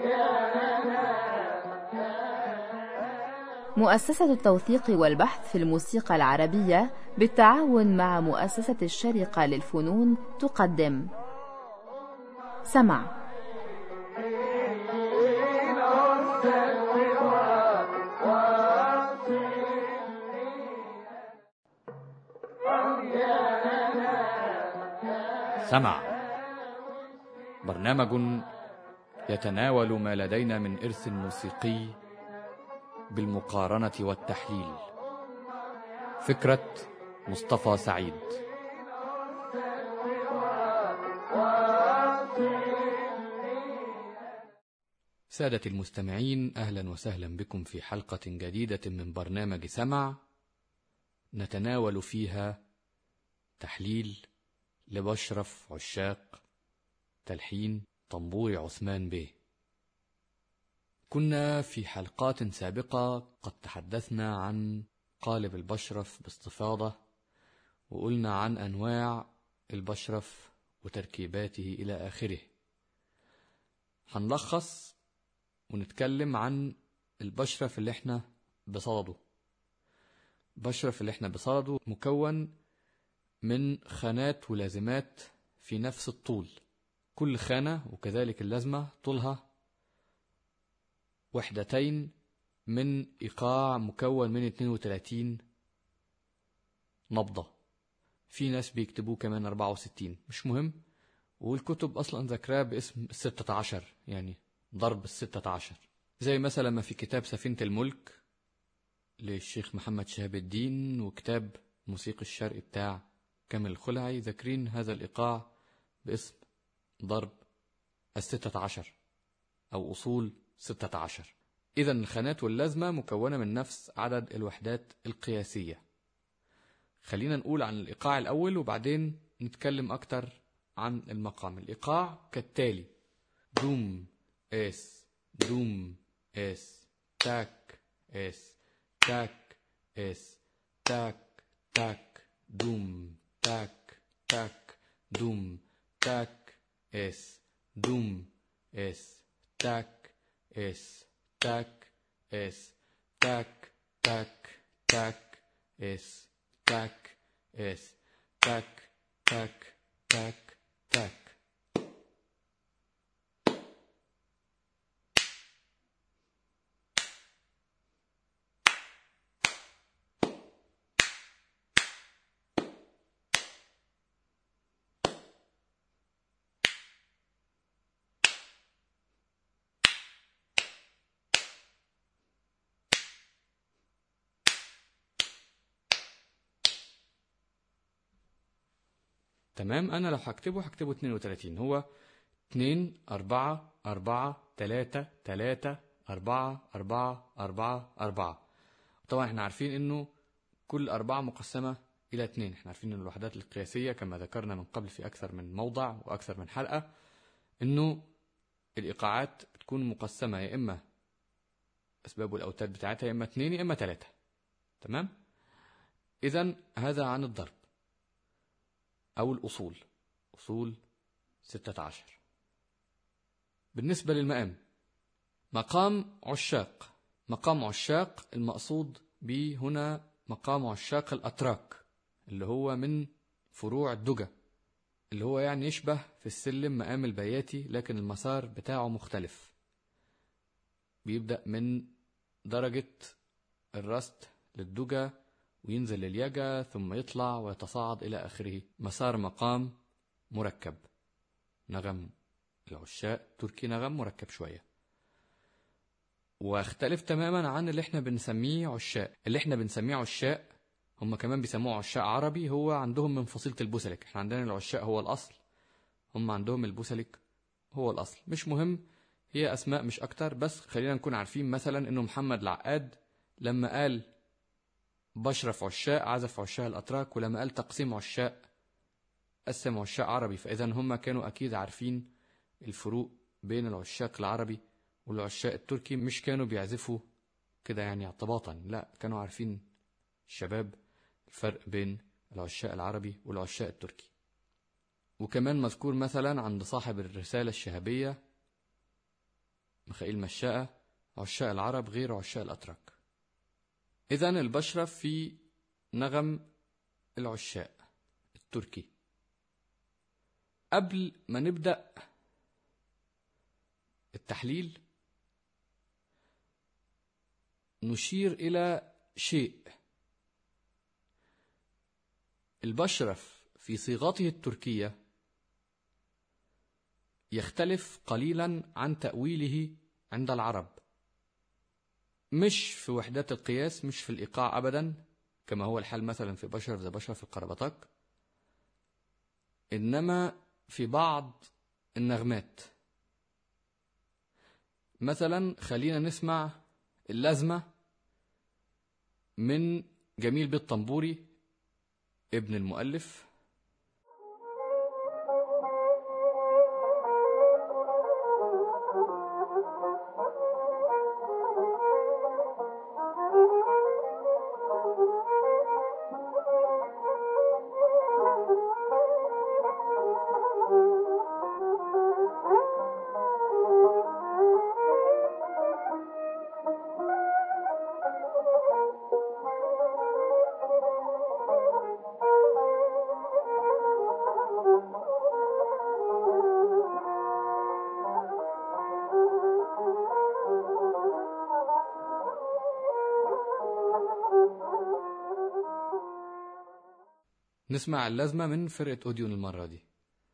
مؤسسة التوثيق والبحث في الموسيقى العربية بالتعاون مع مؤسسة الشرقة للفنون تقدم سمع سمع برنامج يتناول ما لدينا من إرث موسيقي بالمقارنة والتحليل فكرة مصطفى سعيد سادة المستمعين أهلا وسهلا بكم في حلقة جديدة من برنامج سمع نتناول فيها تحليل لبشرف عشاق تلحين طنبور عثمان بيه كنا في حلقات سابقة قد تحدثنا عن قالب البشرف باستفاضة وقلنا عن أنواع البشرف وتركيباته إلى آخره هنلخص ونتكلم عن البشرف اللي احنا بصدده بشرف اللي احنا بصدده مكون من خانات ولازمات في نفس الطول كل خانة وكذلك اللازمة طولها وحدتين من إيقاع مكون من 32 نبضة في ناس بيكتبوه كمان 64 مش مهم والكتب أصلا ذكراه باسم الستة عشر يعني ضرب الستة عشر زي مثلا ما في كتاب سفينة الملك للشيخ محمد شهاب الدين وكتاب موسيقى الشرق بتاع كامل الخلعي ذاكرين هذا الإيقاع باسم ضرب الستة عشر أو أصول ستة عشر إذا الخانات واللازمة مكونة من نفس عدد الوحدات القياسية خلينا نقول عن الإيقاع الأول وبعدين نتكلم أكتر عن المقام الإيقاع كالتالي دوم اس دوم اس تاك اس تاك اس تاك تاك دوم تاك تاك دوم تاك اس دوم اس تاك اس تاك اس تاك تاك تاك اس تاك اس تاك تاك تاك تاك تمام أنا لو هكتبه هكتبه 32 هو 2 4 4 3 3 4 4 4 4 طبعا احنا عارفين انه كل أربعة مقسمة إلى اثنين احنا عارفين ان الوحدات القياسية كما ذكرنا من قبل في أكثر من موضع وأكثر من حلقة انه الإيقاعات بتكون مقسمة يا إما أسباب والأوتاد بتاعتها يا إما اثنين يا إما ثلاثة تمام إذا هذا عن الضرب أو الأصول أصول ستة عشر بالنسبة للمقام مقام عشاق مقام عشاق المقصود به هنا مقام عشاق الأتراك اللي هو من فروع الدجى اللي هو يعني يشبه في السلم مقام البياتي لكن المسار بتاعه مختلف بيبدأ من درجة الرست للدجى وينزل لليجا ثم يطلع ويتصاعد إلى آخره مسار مقام مركب نغم العشاق تركي نغم مركب شوية واختلف تماما عن اللي احنا بنسميه عشاق اللي احنا بنسميه عشاق هم كمان بيسموه عشاق عربي هو عندهم من فصيلة البوسلك احنا عندنا العشاق هو الأصل هم عندهم البوسلك هو الأصل مش مهم هي أسماء مش أكتر بس خلينا نكون عارفين مثلا إنه محمد العقاد لما قال بشرف عشاق عزف عشاق الأتراك ولما قال تقسيم عشاق قسم عشاق عربي فإذا هم كانوا أكيد عارفين الفروق بين العشاق العربي والعشاق التركي مش كانوا بيعزفوا كده يعني اعتباطا لا كانوا عارفين الشباب الفرق بين العشاق العربي والعشاق التركي وكمان مذكور مثلا عند صاحب الرسالة الشهبية ميخائيل مشاءة عشاق العرب غير عشاق الأتراك إذا البشرف في نغم العشاق التركي قبل ما نبدأ التحليل نشير إلى شيء البشرف في صيغته التركية يختلف قليلا عن تأويله عند العرب مش في وحدات القياس مش في الإيقاع أبدا كما هو الحال مثلا في بشر زي بشر في القربطك إنما في بعض النغمات مثلا خلينا نسمع اللازمة من جميل بيت طنبوري ابن المؤلف نسمع اللازمة من فرقة أوديون المرة دي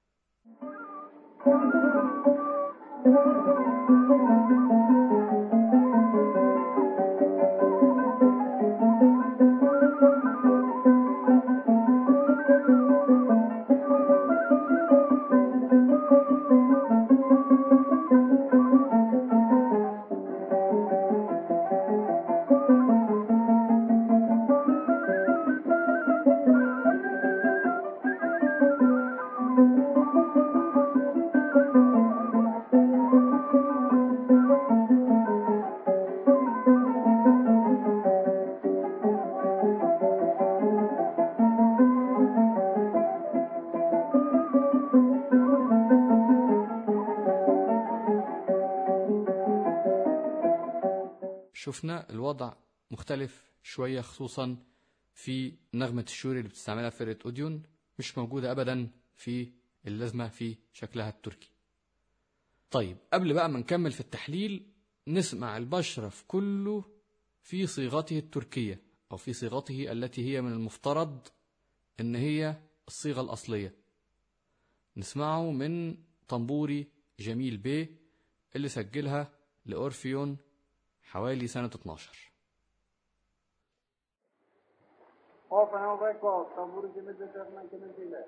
شفنا الوضع مختلف شوية خصوصا في نغمة الشوري اللي بتستعملها فرقة أوديون مش موجودة أبدا في اللازمة في شكلها التركي طيب قبل بقى ما نكمل في التحليل نسمع البشرف كله في صيغته التركية أو في صيغته التي هي من المفترض إن هي الصيغة الأصلية نسمعه من طنبوري جميل بيه اللي سجلها لأورفيون حوالي سنة 12 Open over call. Tamburi kimi de termen kimi dile.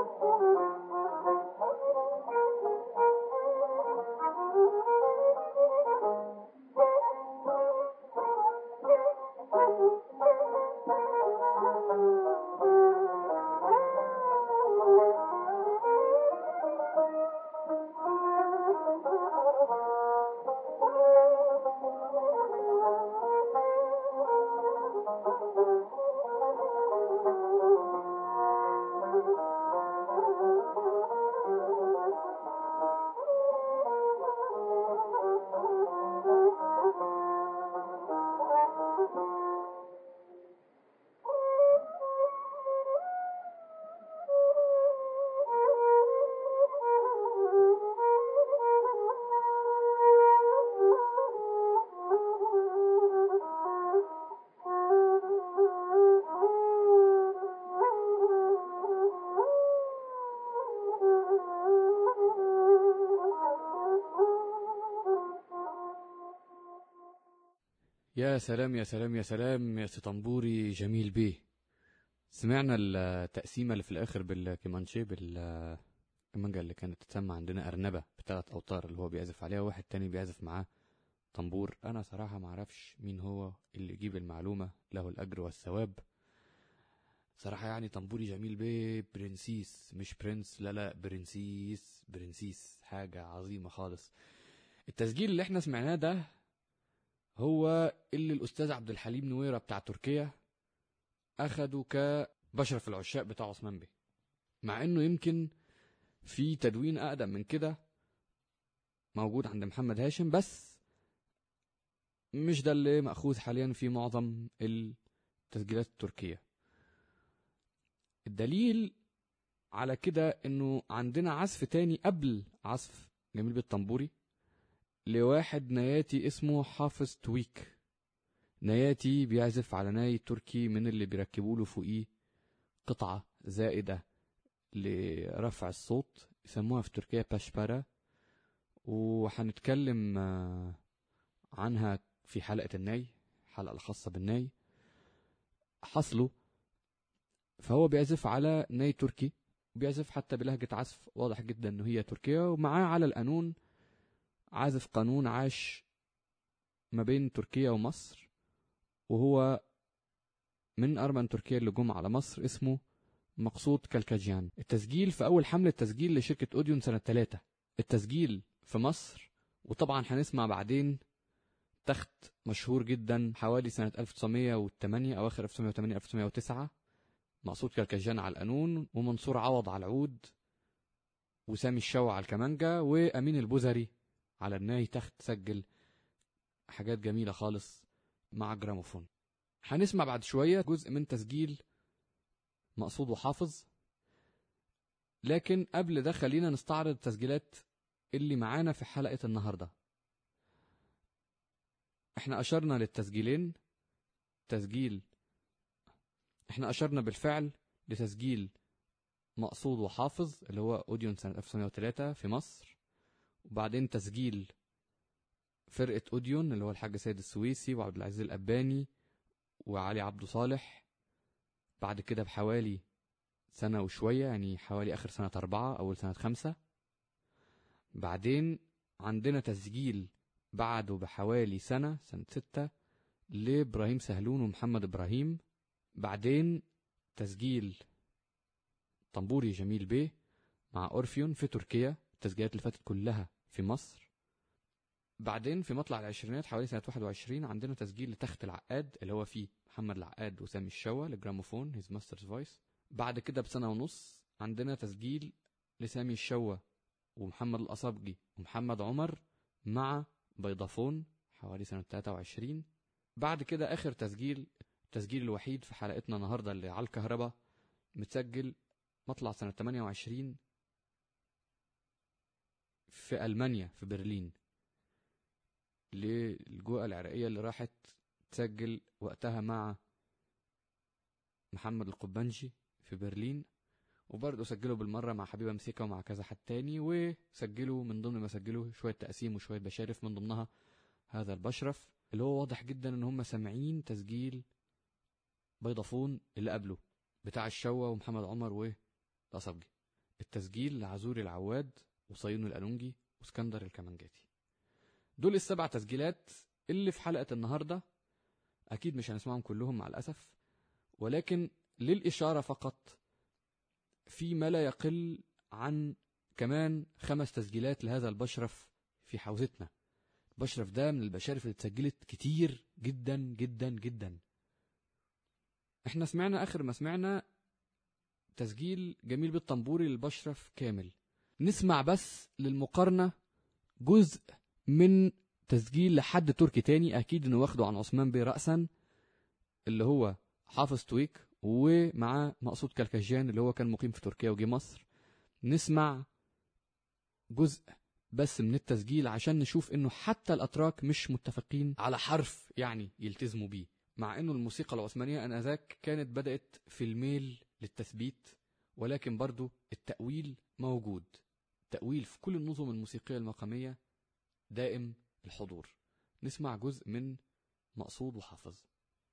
يا سلام يا سلام يا سلام يا سطنبوري جميل بيه سمعنا التقسيمة اللي في الآخر بالكمانشي بالكمانجا اللي كانت تسمى عندنا أرنبة بثلاث أوتار اللي هو بيعزف عليها وواحد تاني بيعزف معاه طنبور أنا صراحة معرفش مين هو اللي يجيب المعلومة له الأجر والثواب صراحة يعني طنبوري جميل بيه برنسيس مش برنس لا لا برنسيس برنسيس حاجة عظيمة خالص التسجيل اللي احنا سمعناه ده هو اللي الأستاذ عبد الحليم نويرة بتاع تركيا أخده كبشرف العشاق بتاع عثمان بيه مع إنه يمكن في تدوين أقدم من كده موجود عند محمد هاشم بس مش ده اللي مأخوذ حاليا في معظم التسجيلات التركية الدليل على كده انه عندنا عزف تاني قبل عزف جميل بالطنبوري لواحد نياتي اسمه حافظ تويك نياتي بيعزف على ناي تركي من اللي بيركبوا له فوقيه قطعة زائدة لرفع الصوت يسموها في تركيا باشبارا وهنتكلم آه، عنها في حلقة الناي الحلقة الخاصة بالناي حصله فهو بيعزف على ناي تركي بيعزف حتى بلهجة عزف واضح جدا انه هي تركيا ومعاه على القانون عازف قانون عاش ما بين تركيا ومصر وهو من أرمن تركيا اللي جم على مصر اسمه مقصود كالكاجيان التسجيل في أول حملة تسجيل لشركة أوديون سنة ثلاثة التسجيل في مصر وطبعا هنسمع بعدين تخت مشهور جدا حوالي سنة 1908 أواخر 1908 1909 مقصود كالكاجيان على القانون ومنصور عوض على العود وسامي الشوع على الكمانجا وأمين البوزري على الناي تخت سجل حاجات جميلة خالص مع جراموفون هنسمع بعد شوية جزء من تسجيل مقصود وحافظ لكن قبل ده خلينا نستعرض التسجيلات اللي معانا في حلقة النهاردة احنا أشرنا للتسجيلين تسجيل احنا أشرنا بالفعل لتسجيل مقصود وحافظ اللي هو أوديون سنة 1903 في مصر وبعدين تسجيل فرقة أوديون اللي هو الحاج سيد السويسي وعبد العزيز الأباني وعلي عبده صالح بعد كده بحوالي سنة وشوية يعني حوالي آخر سنة أربعة أول سنة خمسة بعدين عندنا تسجيل بعده بحوالي سنة سنة ستة لإبراهيم سهلون ومحمد إبراهيم بعدين تسجيل طنبوري جميل بيه مع أورفيون في تركيا التسجيلات اللي فاتت كلها في مصر بعدين في مطلع العشرينات حوالي سنة 21 عندنا تسجيل لتخت العقاد اللي هو فيه محمد العقاد وسامي الشوا للجراموفون هيز ماسترز فويس بعد كده بسنة ونص عندنا تسجيل لسامي الشوا ومحمد الأصابجي ومحمد عمر مع بيضافون حوالي سنة 23 بعد كده آخر تسجيل التسجيل الوحيد في حلقتنا النهاردة اللي على الكهرباء متسجل مطلع سنة 28 في ألمانيا في برلين للجوءة العراقية اللي راحت تسجل وقتها مع محمد القبنجي في برلين وبرضه سجلوا بالمرة مع حبيبة مسيكا ومع كذا حد تاني وسجلوا من ضمن ما سجلوا شوية تقسيم وشوية بشارف من ضمنها هذا البشرف اللي هو واضح جدا ان هم سامعين تسجيل بيضافون اللي قبله بتاع الشوا ومحمد عمر والأصبجي التسجيل لعزوري العواد وصيون الألونجي واسكندر الكمانجاتي دول السبع تسجيلات اللي في حلقة النهاردة أكيد مش هنسمعهم كلهم مع الأسف ولكن للإشارة فقط في ما لا يقل عن كمان خمس تسجيلات لهذا البشرف في حوزتنا البشرف ده من البشارف اللي اتسجلت كتير جدا جدا جدا احنا سمعنا اخر ما سمعنا تسجيل جميل بالطنبوري للبشرف كامل نسمع بس للمقارنة جزء من تسجيل لحد تركي تاني اكيد انه واخده عن عثمان بيه رأسا اللي هو حافظ تويك ومعاه مقصود كالكجان اللي هو كان مقيم في تركيا وجي مصر نسمع جزء بس من التسجيل عشان نشوف انه حتى الاتراك مش متفقين على حرف يعني يلتزموا بيه مع انه الموسيقى العثمانية انذاك كانت بدأت في الميل للتثبيت ولكن برضو التأويل موجود التأويل في كل النظم الموسيقية المقامية دائم الحضور نسمع جزء من مقصود وحافظ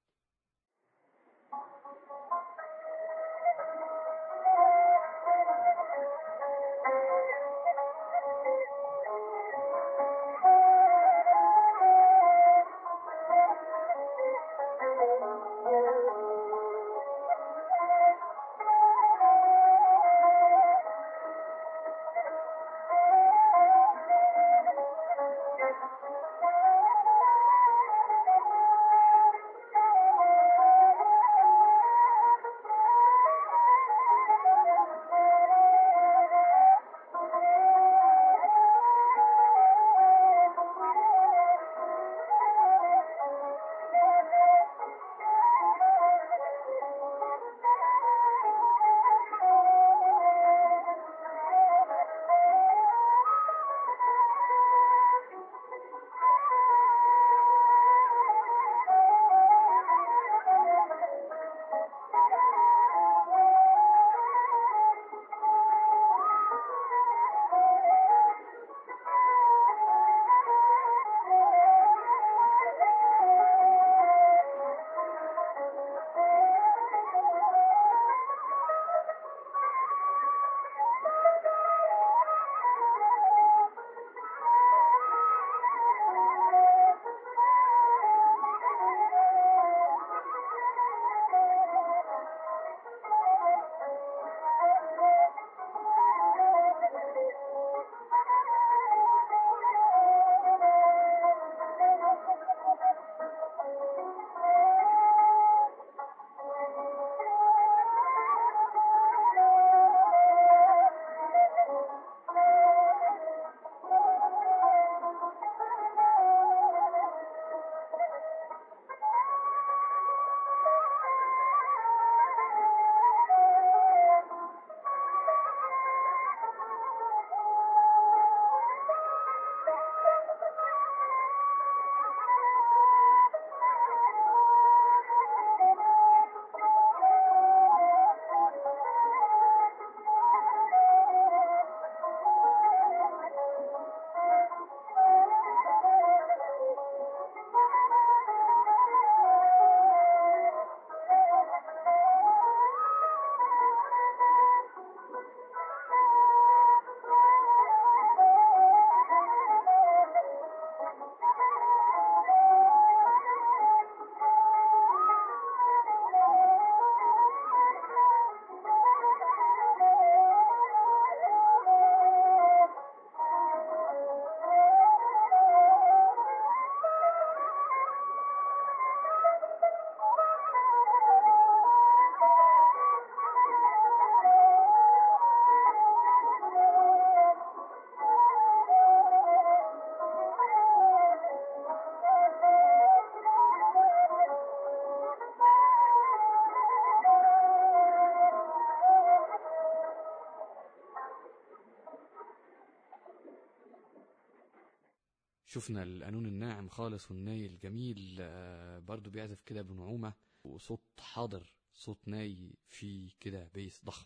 شفنا القانون الناعم خالص والناي الجميل آه، برضو بيعزف كده بنعومة وصوت حاضر صوت ناي فيه كده بيس ضخم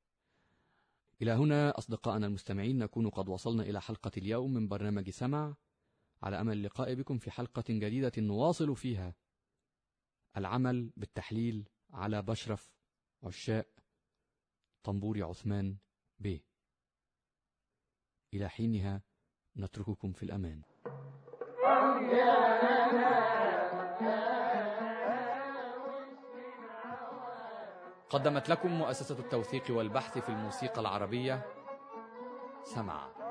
إلى هنا أصدقائنا المستمعين نكون قد وصلنا إلى حلقة اليوم من برنامج سمع على أمل اللقاء بكم في حلقة جديدة نواصل فيها العمل بالتحليل على بشرف عشاء طنبوري عثمان بيه إلى حينها نترككم في الأمان قدمت لكم مؤسسة التوثيق والبحث في الموسيقى العربية سمع